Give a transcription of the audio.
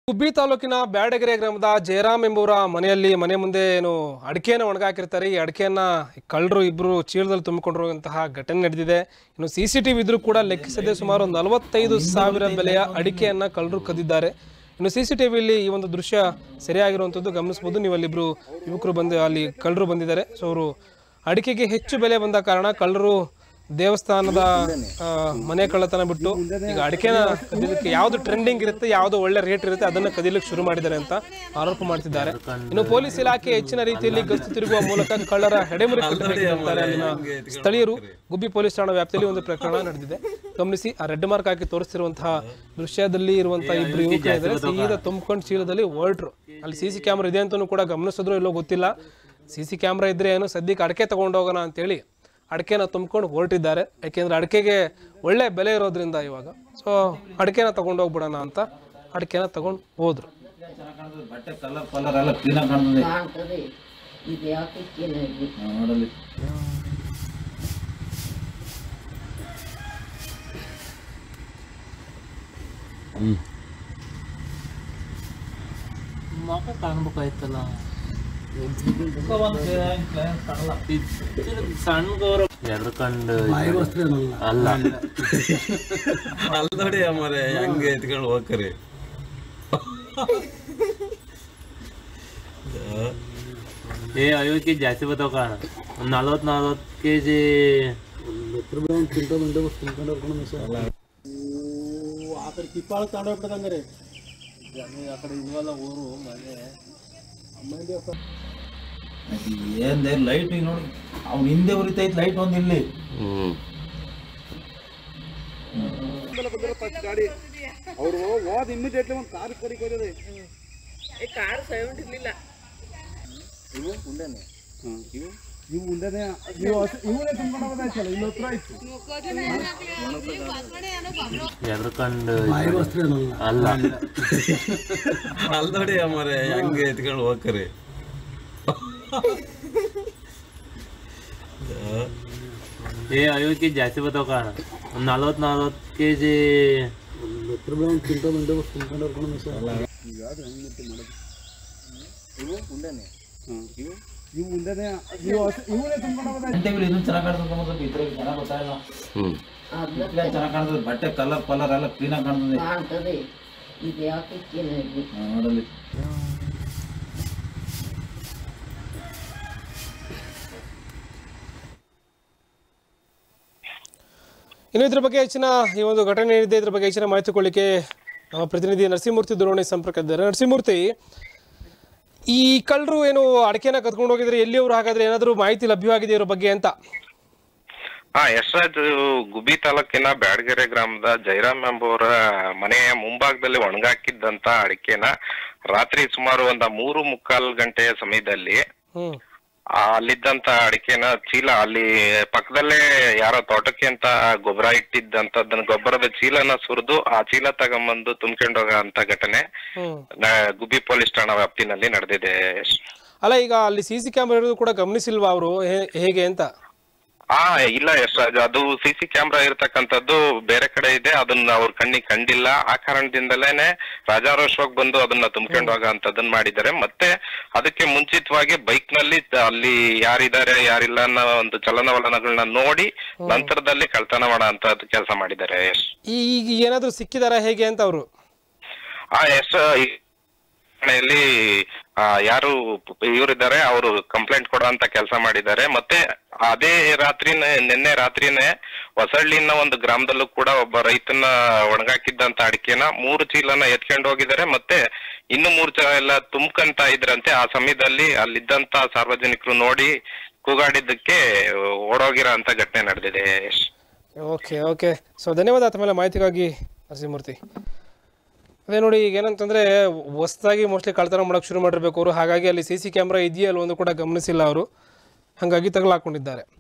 ಗುಬ್ಬಿ ತಾಲೂಕಿನ ಬ್ಯಾಡಗೆರೆ ಗ್ರಾಮದ ಜಯರಾಮ್ ಎಂಬುವರ ಮನೆಯಲ್ಲಿ ಮನೆ ಮುಂದೆ ಏನು ಅಡಿಕೆಯನ್ನು ಒಣಗಾಕಿರ್ತಾರೆ ಈ ಅಡಿಕೆಯನ್ನ ಕಳ್ಳರು ಇಬ್ಬರು ಚೀಲದಲ್ಲಿ ತುಂಬಿಕೊಂಡಿರುವಂತಹ ಘಟನೆ ನಡೆದಿದೆ ಇನ್ನು ಸಿ ಸಿ ಟಿವಿ ಇದ್ರೂ ಕೂಡ ಲೆಕ್ಕಿಸದೆ ಸುಮಾರು ನಲವತ್ತೈದು ಸಾವಿರ ಬೆಲೆಯ ಅಡಿಕೆಯನ್ನ ಕಳ್ಳರು ಕದ್ದಿದ್ದಾರೆ ಇನ್ನು ಸಿ ಸಿ ಟಿವಿಯಲ್ಲಿ ಈ ಒಂದು ದೃಶ್ಯ ಸರಿಯಾಗಿರುವಂಥದ್ದು ಗಮನಿಸಬಹುದು ನೀವು ಅಲ್ಲಿಬ್ರು ಯುವಕರು ಬಂದು ಅಲ್ಲಿ ಕಳ್ಳರು ಬಂದಿದ್ದಾರೆ ಸೊ ಅವರು ಅಡಿಕೆಗೆ ಹೆಚ್ಚು ಬೆಲೆ ಬಂದ ಕಾರಣ ಕಳ್ಳರು ದೇವಸ್ಥಾನದ ಆ, ಮನೆ ಕಳ್ಳತನ ಬಿಟ್ಟು ಈಗ ಅಡಿಕೆನ ಕದಿಲಿಕ್ಕೆ ಯಾವ್ದು ಟ್ರೆಂಡಿಂಗ್ ಇರುತ್ತೆ ಯಾವ್ದು ಒಳ್ಳೆ ರೇಟ್ ಇರುತ್ತೆ ಅದನ್ನ ಕದಿಲಿಕ್ಕೆ ಶುರು ಮಾಡಿದ್ದಾರೆ ಅಂತ ಆರೋಪ ಮಾಡ್ತಿದ್ದಾರೆ ಇನ್ನು ಪೊಲೀಸ್ ಇಲಾಖೆ ಹೆಚ್ಚಿನ ರೀತಿಯಲ್ಲಿ ಗಸ್ತು ತಿರುಗುವ ಮೂಲಕ ಕಳ್ಳರ ಹೆಡೆಮುರಿ ಕಟ್ಟಬೇಕಿದೆ ಅಂತಾರೆ ಅಲ್ಲಿನ ಸ್ಥಳೀಯರು ಗುಬ್ಬಿ ಪೊಲೀಸ್ ಠಾಣಾ ವ್ಯಾಪ್ತಿಯಲ್ಲಿ ಒಂದು ಪ್ರಕರಣ ನಡೆದಿದೆ ಗಮನಿಸಿ ಆ ರೆಡ್ ಮಾರ್ಕ್ ಹಾಕಿ ತೋರಿಸ್ತಿರುವಂತಹ ದೃಶ್ಯದಲ್ಲಿ ಇರುವಂತಹ ಇಬ್ರು ಯುವಕರು ಇದ್ದಾರೆ ಸೀದಾ ತುಂಬಿಕೊಂಡು ಚೀಲದಲ್ಲಿ ಹೊರಟ್ರು ಅಲ್ಲಿ ಸಿ ಸಿ ಕ್ಯಾಮ್ರಾ ಇದೆ ಅಂತಲೂ ಕೂಡ ಗಮನಿಸಿದ್ರು ಇಲ್ಲೋ ಗೊತ್ತಿಲ್ಲ ಸಿ ಸಿ ಕ್ಯಾಮ್ರಾ ಇದ್ರೆ ಏನು ಸದ್ಯಕ್ಕೆ ಅಡಿಕೆ ತಗೊಂಡು ಹೋಗೋಣ ಅಂತೇಳಿ ಅಡಿಕೆನ ತುಂಬ್ಕೊಂಡು ಹೊರಟಿದ್ದಾರೆ ಯಾಕೆಂದ್ರೆ ಅಡಿಕೆಗೆ ಒಳ್ಳೆ ಬೆಲೆ ಇರೋದ್ರಿಂದ ಇವಾಗ ಸೊ ಅಡಿಕೆನ ತಗೊಂಡು ಹೋಗ್ಬಿಡೋಣ ಅಂತ ಅಡಿಕೆನ ತಗೊಂಡು ಹೋದ್ರು ಬಟ್ಟೆ ಕಲರ್ ಕಲರ್ ಎಲ್ಲ ಕ್ಲೀನ್ ಆಗಿ ಕಾಣ್ತದೆ ಕಾಣ್ತದೆ ಇದು ಯಾಕೆ ಚೆನ್ನಾಗಿ ನೋಡಲಿ ಮಗ ಕಾಣ್ಬೇಕಾಯ್ತಲ್ಲ ಸಣ್ಣ ಗೌರವ ಎದ್ರಕಂಡು ಅಲ್ಲ ಅಲ್ಲಿ ನೋಡಿ ಅಮ್ಮರೆ ಹೆಂಗೆ ಎತ್ಕೊಂಡು ಹೋಗ್ಕರಿ ಏ ಐವತ್ತು ಕೆ ಜಿ ಜಾಸ್ತಿ ಬರ್ತಾವ ಕಾಣ ಒಂದು ನಲ್ವತ್ತು ನಲ್ವತ್ತು ಕೆ ಜಿ ಏನ್ ಲೈಟ್ ಈಗ ನೋಡಿ ಅವ್ನ ಹಿಂದೆ ಉರಿತೈತ್ ಲೈಟ್ ಒಂದ್ ಇಲ್ಲಿ ಎದ್ರಕಂಡು ಅಲ್ಲ ಅಲ್ಲಿ ನೋಡಿ ಅಮ್ಮರೆ ಹೆಂಗೆ ಎತ್ಕೊಂಡು ಹೋಗ್ಕರಿ ಏ ಐವತ್ತು ಕೆ ಜಿ ಜಾಸ್ತಿ ಬರ್ತಾವ ಕಾಣ ಒಂದು ನಲ್ವತ್ತು ನಲ್ವತ್ತು ಕೆ ಜಿ ಟಿವಿಲಿ ಇದನ್ನ ಚೆನ್ನಾಗಿ ಕಾಣ್ತದೆ ಮತ್ತೆ ಇದ್ರಾಗ ಚೆನ್ನಾಗಿ ಗೊತ್ತಾಗಲ್ಲ ಇದ್ರಾಗ ಚೆನ್ನಾಗಿ ಕಾಣ್ತದೆ ಬಟ್ಟೆ ಕಲರ್ ಕಲರ್ ಎಲ್ಲ ಕ್ಲೀನ್ ಆಗಿ ಕಾಣ್ತದೆ ಕಾಣ್ತದೆ ಇದು ಯಾಕೆ ಚೆನ್ನಾಗಿ ನೋಡಲಿ ಇನ್ನು ಇದ್ರ ಬಗ್ಗೆ ಹೆಚ್ಚಿನ ಈ ಒಂದು ಘಟನೆ ಏನಿದೆ ಇದ್ರ ಬಗ್ಗೆ ಹೆಚ್ಚಿನ ಮಾಹಿತಿ ಕೊಡಲಿಕ್ಕೆ ನಮ್ಮ ಪ್ರತಿನಿಧಿ ನರಸಿಂಹಮೂರ್ತಿ ದೂರವಾಣಿ ಸಂಪರ್ಕದಿದ್ದಾರೆ ನರಸಿಂಹಮೂರ್ತಿ ಈ ಕಳ್ಳರು ಏನು ಅಡಿಕೆನ ಕದ್ಕೊಂಡು ಹೋಗಿದ್ರೆ ಎಲ್ಲಿಯವರು ಹಾಗಾದ್ರೆ ಏನಾದರೂ ಮಾಹಿತಿ ಲಭ್ಯವಾಗಿದೆ ಇದ್ರ ಬಗ್ಗೆ ಅಂತ ಹಾ ಯಶರಾಜ್ ಗುಬ್ಬಿ ತಾಲೂಕಿನ ಬ್ಯಾಡಗೆರೆ ಗ್ರಾಮದ ಜೈರಾಮ್ ಎಂಬುವರ ಮನೆಯ ಮುಂಭಾಗದಲ್ಲಿ ಒಣಗಾಕಿದ್ದಂತ ಅಡಿಕೆನ ರಾತ್ರಿ ಸುಮಾರು ಒಂದ ಮೂರು ಮುಕ್ಕಾಲು ಗಂಟೆಯ ಸಮಯದಲ್ಲಿ ಹ್ಮ್ ಆ ಅಲ್ಲಿದ್ದಂತ ಅಡಿಕೆನ ಚೀಲ ಅಲ್ಲಿ ಪಕ್ಕದಲ್ಲೇ ಯಾರೋ ತೋಟಕ್ಕೆ ಅಂತ ಗೊಬ್ಬರ ಇಟ್ಟಿದ್ದಂತದನ್ನ ಗೊಬ್ಬರದ ಚೀಲನ ಸುರಿದು ಆ ಚೀಲ ತಗೊಂಬಂದು ತುಂಬ್ಕೊಂಡು ಹೋಗೋ ಅಂತ ಘಟನೆ ಹ್ಮ್ ನ- ಗುಬ್ಬಿ ಪೊಲೀಸ್ ಠಾಣಾ ವ್ಯಾಪ್ತಿನಲ್ಲಿ ನಡೆದಿದೆ ಯಶ್. ಅಲ್ಲ ಈಗ ಅಲ್ಲಿ ಸಿ ಸಿ ಕ್ಯಾಮ್ರಾ ಇರೋದು ಕೂಡ ಗಮನಿಸಿಲ್ವಾ ಅವರು ಹೇಗೆ ಅಂತ ಆ ಇಲ್ಲ ಯಶರಾಜ್ ಅದು ಸಿ ಸಿ ಕ್ಯಾಮ್ರಾ ಇರ್ತಕ್ಕಂಥದ್ದು ಬೇರೆ ಕಡೆ ಇದೆ ಅದನ್ನ ಅವ್ರ ಕಣ್ಣಿಗೆ ಕಂಡಿಲ್ಲ ಆ ಕಾರಣದಿಂದಲೇನೆ ರಾಜಾರೋಷವಾಗಿ ಬಂದು ಅದನ್ನ ತುಂಬ್ಕೊಂಡು ಹೋಗೋ ಅಂತದನ್ನ ಮಾಡಿದ್ದಾರೆ ಮತ್ತೆ ಅದಕ್ಕೆ ಮುಂಚಿತವಾಗಿ ಬೈಕ್ ನಲ್ಲಿ ತ- ಅಲ್ಲಿ ಯಾರಿದ್ದಾರೆ ಯಾರಿಲ್ಲ ಅನ್ನೋ ಒಂದು ಚಲನವಲನಗಳನ್ನ ನೋಡಿ ನಂತರದಲ್ಲಿ ಕಳ್ತನ ಮಾಡೋ ಅಂತ ಕೆಲಸ ಮಾಡಿದ್ದಾರೆ ಯಶ್ ಈ ಈಗ ಏನಾದರೂ ಸಿಕ್ಕಿದಾರಾ ಹೇಗೆ ಅಂತ ಅವರು ಆ ಯಶ್ ಈ ಠಾಣೆಯಲ್ಲಿ ಆ, ಯಾರು ಇವರಿದ್ದಾರೆ ಅವರು ಕಂಪ್ಲೇಂಟ್ ಕೊಡೋ ಅಂತ ಕೆಲಸ ಮಾಡಿದ್ದಾರೆ ಮತ್ತೆ ಅದೇ ರಾತ್ರಿನೇ ನಿನ್ನೆ ರಾತ್ರಿನೇ ಹೊಸಳ್ಳಿನ ಒಂದು ಗ್ರಾಮದಲ್ಲೂ ಕೂಡ ಒಬ್ಬ ರೈತನ ಒಣಗಾಕಿದ್ದಂತ ಅಡಿಕೆನ ಮೂರು ಚೀಲನ ಎತ್ಕೊಂಡು ಹೋಗಿದ್ದಾರೆ ಮತ್ತೆ ಇನ್ನು ಮೂರು ಚೀಲ ಎಲ್ಲ ತುಂಬ್ಕಂತ ಇದ್ರಂತೆ ಆ ಸಮಯದಲ್ಲಿ ಅಲ್ಲಿದ್ದಂತ ಸಾರ್ವಜನಿಕರು ನೋಡಿ ಕೂಗಾಡಿದ್ದಕ್ಕೆ ಓಡೋಗಿರೋ ಅಂತ ಘಟನೆ ನಡೆದಿದೆ ಯಶ್ ಓಕೆ ಓಕೆ ಸೊ ಧನ್ಯವಾದ ಆತ ಮೇಲೆ ಮಾಹಿತಿಗಾಗಿ ನರಸಿಂಹಮೂರ್ತಿ ಅದೇ ನೋಡಿ ಈಗ ಏನಂತಂದರೆ ಹೊಸ್ದಾಗಿ ಮೋಸ್ಟ್ಲಿ ಕಳ್ತನ ಮಾಡೋಕ್ಕೆ ಶುರು ಮಾಡಿರ್ಬೇಕು ಅವರು ಹಾಗಾಗಿ ಅಲ್ಲಿ ಸಿ ಸಿ ಕ್ಯಾಮ್ರಾ ಇದೆಯಲ್ಲ ಒಂದು ಕೂಡ ಗಮನಿಸಿಲ್ಲ ಅವರು ಹಾಗಾಗಿ ತಗಲಾಕೊಂಡಿದ್ದಾರೆ